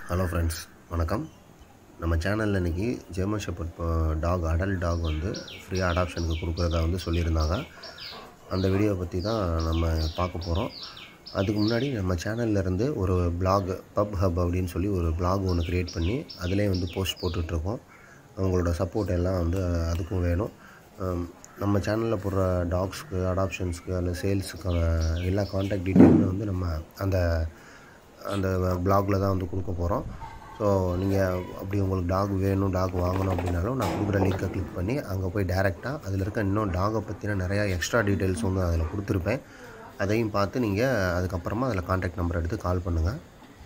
hello friends வணக்கம் நம்ம சேனலில் இன்றைக்கி German shepherd dog adult dog வந்து ஃப்ரீயாக அடாப்ஷனுக்கு கொடுக்குறதா வந்து சொல்லியிருந்தாங்க அந்த வீடியோவை பற்றி தான் நம்ம பார்க்க போகிறோம் அதுக்கு முன்னாடி நம்ம சேனல்ல இருந்து ஒரு பிளாக் பப் ஹப் அப்படின்னு சொல்லி ஒரு பிளாக் ஒன்று க்ரியேட் பண்ணி அதிலே வந்து போஸ்ட் போட்டுட்ருக்கோம் உங்களோட சப்போர்ட் எல்லாம் வந்து அதுக்கும் வேணும் ஹம், நம்ம சேனலில் போடுற டாக்ஸ்க்கு அடாப்ஷன்ஸ்க்கு அல்ல சேல்ஸுக்கான எல்லா காண்டாக்ட் டீட்டெயிலுமே வந்து நம்ம அந்த அந்த பிளாகில் தான் வந்து கொடுக்க போகிறோம் ஸோ நீங்கள் அப்படி உங்களுக்கு டாக் வேணும் டாக் வாங்கணும் அப்படின்னாலும் நான் கொடுக்குற லிங்கை கிளிக் பண்ணி அங்கே போய் டேரெக்டாக அதில் இருக்க இன்னும் டாகை பற்றின நிறையா எக்ஸ்ட்ரா டீட்டெயில்ஸ் வந்து அதில் கொடுத்துருப்பேன் அதையும் பார்த்து நீங்கள் அதுக்கப்புறமா அதில் காண்டாக்ட் நம்பர் எடுத்து கால் பண்ணுங்கள்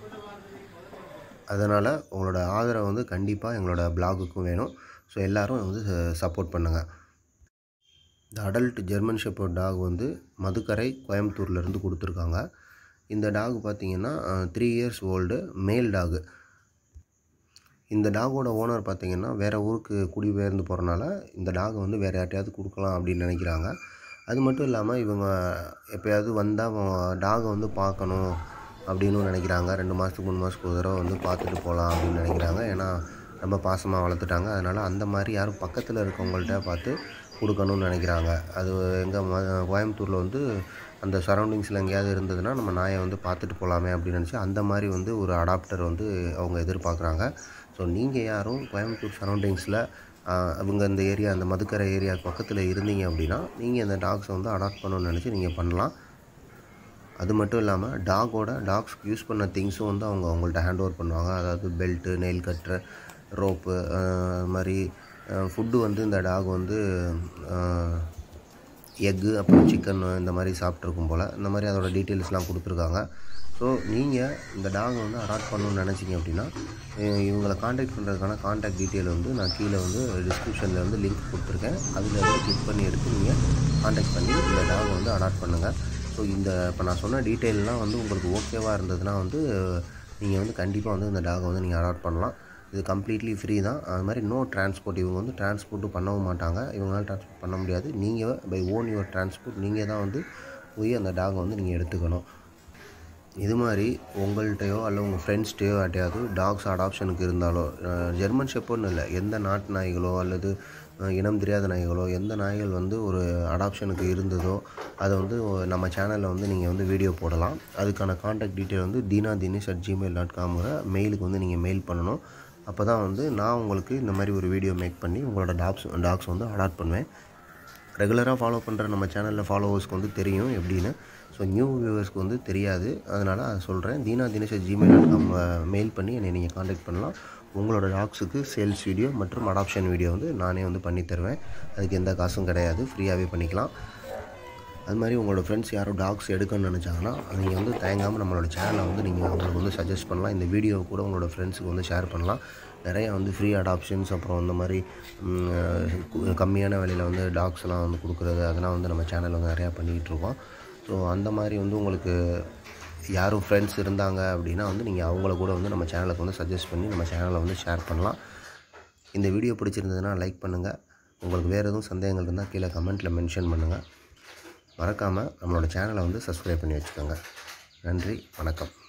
அதனால் உங்களோட ஆதரவு வந்து கண்டிப்பாக எங்களோட பிளாகுக்கும் வேணும் ஸோ எல்லோரும் வந்து சப்போர்ட் பண்ணுங்கள் இந்த அடல்ட் ஜெர்மன் ஷெப்பர்ட் டாக் வந்து மதுக்கரை கோயம்புத்தூர்லேருந்து கொடுத்துருக்காங்க இந்த டாக் பார்த்தீங்கன்னா three years old male dog இந்த டாகோட ஓனர் பார்த்தீங்கன்னா வேறு ஊருக்கு குடிபெயர்ந்து போகிறனால இந்த டாகை வந்து வேறு யார்ட்டையாவது கொடுக்கலாம் அப்படின்னு நினைக்கிறாங்க அது மட்டும் இல்லாமல் இவங்க எப்போயாவது வந்தால் டாகை வந்து பார்க்கணும் அப்படின்னு நினைக்கிறாங்க ரெண்டு மாதத்துக்கு மூணு மாதத்துக்கு ஒரு தடவை வந்து பார்த்துட்டு போகலாம் அப்படின்னு நினைக்கிறாங்க ஏன்னா ரொம்ப பாசமாக வளர்த்துட்டாங்க அதனால் அந்த மாதிரி யாரும் பக்கத்தில் இருக்கவங்கள்ட்ட பார்த்து கொடுக்கணும்னு நினைக்கிறாங்க அது எங்கள் ம கோயம்புத்தூரில் வந்து அந்த சரௌண்டிங்ஸில் எங்கேயாவது இருந்ததுன்னா நம்ம நாயை வந்து பார்த்துட்டு போகலாமே அப்படின்னு நினச்சி அந்த மாதிரி வந்து ஒரு அடாப்டர் வந்து அவங்க எதிர்பார்க்குறாங்க ஸோ நீங்கள் யாரும் கோயம்புத்தூர் சரௌண்டிங்ஸில் அவங்க இந்த ஏரியா அந்த மதுக்கரை ஏரியா பக்கத்தில் இருந்தீங்க அப்படின்னா நீங்கள் இந்த டாக்ஸை வந்து அடாப்ட் பண்ணணும்னு நினச்சி நீங்கள் பண்ணலாம் அது மட்டும் இல்லாமல் டாகோட டாக்ஸ்க்கு யூஸ் பண்ண திங்ஸும் வந்து அவங்க அவங்கள்ட்ட ஹேண்ட் ஓவர் பண்ணுவாங்க அதாவது பெல்ட்டு நெயில் கட்ரு ரோப்பு அது மாதிரி ஃபுட்டு வந்து இந்த டாக் வந்து எக்கு அப்புறம் சிக்கன் இந்த மாதிரி சாப்பிட்ருக்கும் போல் இந்த மாதிரி அதோட டீட்டெயில்ஸ்லாம் கொடுத்துருக்காங்க ஸோ நீங்கள் இந்த டாகை வந்து அடாப்ட் பண்ணணும்னு நினச்சிங்க அப்படின்னா அஹ் இவங்களை காண்டாக்ட் பண்ணுறதுக்கான காண்டாக்ட் டீட்டெயில் வந்து நான் கீழே வந்து டிஸ்கிரிப்ஷனில் வந்து லிங்க் கொடுத்துருக்கேன் அதில் வந்து கிளிக் பண்ணி எடுத்து நீங்கள் காண்டாக்ட் பண்ணி இந்த டாகை வந்து அடாப்ட் பண்ணுங்கள் ஸோ இந்த இப்போ நான் சொன்ன டீட்டெயிலெலாம் வந்து உங்களுக்கு ஓகேவாக இருந்ததுன்னா வந்து நீங்கள் வந்து கண்டிப்பாக வந்து இந்த டாகை வந்து நீங்கள் அடாப்ட் பண்ணலாம் இது கம்ப்ளீட்லி ஃப்ரீ தான் அது மாதிரி நோ டிரான்ஸ்போர்ட் இவங்க வந்து டிரான்ஸ்போர்ட்டும் பண்ணவும் மாட்டாங்க இவங்களால டிரான்ஸ்போர்ட் பண்ண முடியாது நீங்கள் பை ஓன் யுவர் டிரான்ஸ்போர்ட் நீங்கள் தான் வந்து போய் அந்த டாகை வந்து நீங்கள் எடுத்துக்கணும் இது மாதிரி உங்கள்கிட்டயோ அல்ல உங்கள் ஃப்ரெண்ட்ஸ்கிட்டயோ யார்ட்டையாவது டாக்ஸ் அடாப்ஷனுக்கு இருந்தாலோ அஹ் ஜெர்மன் ஷெப்பர்ட்னு இல்லை எந்த நாட்டு நாய்களோ அல்லது அஹ் இனம் தெரியாத நாய்களோ எந்த நாய்கள் வந்து ஒரு அடாப்ஷனுக்கு இருந்ததோ அதை வந்து நம்ம சேனலில் வந்து நீங்கள் வந்து வீடியோ போடலாம் அதுக்கான காண்டாக்ட் டீட்டெயில் வந்து Deena Dinesh at Gmail dot காம்ங்கிற மெயிலுக்கு வந்து நீங்கள் மெயில் பண்ணணும் அப்போ தான் வந்து நான் உங்களுக்கு இந்த மாதிரி ஒரு வீடியோ மேக் பண்ணி உங்களோட டாக்ஸ் டாக்ஸ் வந்து அடாப்ட் பண்ணுவேன் ரெகுலராக ஃபாலோ பண்ணுற நம்ம சேனலில் ஃபாலோவர்ஸ்க்கு வந்து தெரியும் எப்படின்னு ஸோ நியூ வியூவர்ஸ்க்கு வந்து தெரியாது அதனால் அதை சொல்கிறேன் Deena Dinesh Gmail dot com mail பண்ணி என்னை நீங்கள் காண்டாக்ட் பண்ணலாம் உங்களோட டாக்ஸுக்கு சேல்ஸ் வீடியோ மற்றும் அடாப்ஷன் வீடியோ வந்து நானே வந்து பண்ணி தருவேன் அதுக்கு எந்த காசும் கிடையாது ஃப்ரீயாகவே பண்ணிக்கலாம் அது மாதிரி உங்களோட ஃப்ரெண்ட்ஸ் யாரும் டாக்ஸ் எடுக்கணும்னு நினச்சாங்கன்னா நீங்கள் வந்து தயங்காமல் நம்மளோட சேனலை வந்து நீங்கள் அவங்களுக்கு வந்து சஜஸ்ட் பண்ணலாம் இந்த வீடியோ கூட உங்களோட ஃப்ரெண்ட்ஸுக்கு வந்து ஷேர் பண்ணலாம் நிறைய வந்து ஃப்ரீ அடாப்ஷன்ஸ் அப்புறம் இந்த மாதிரி ம், கு- கம்மியான விலையில் வந்து டாக்ஸ்லாம் வந்து கொடுக்குறது அதெல்லாம் வந்து நம்ம சேனலில் வந்து நிறையா பண்ணிக்கிட்டு இருக்கோம் ஸோ அந்த மாதிரி வந்து உங்களுக்கு யாரும் ஃப்ரெண்ட்ஸ் இருந்தாங்க அப்படின்னா வந்து நீங்கள் அவங்கள கூட வந்து நம்ம சேனலுக்கு வந்து சஜஸ்ட் பண்ணி நம்ம சேனலை வந்து ஷேர் பண்ணலாம் இந்த வீடியோ பிடிச்சிருந்ததுன்னா லைக் பண்ணுங்கள் உங்களுக்கு வேறு எதுவும் சந்தேகங்கள் இருந்தால் கீழே கமெண்ட்டில் மென்ஷன் பண்ணுங்கள் மறக்காமல் நம்மளோட சேனலை வந்து சப்ஸ்கிரைப் பண்ணி வச்சுக்கோங்க நன்றி வணக்கம்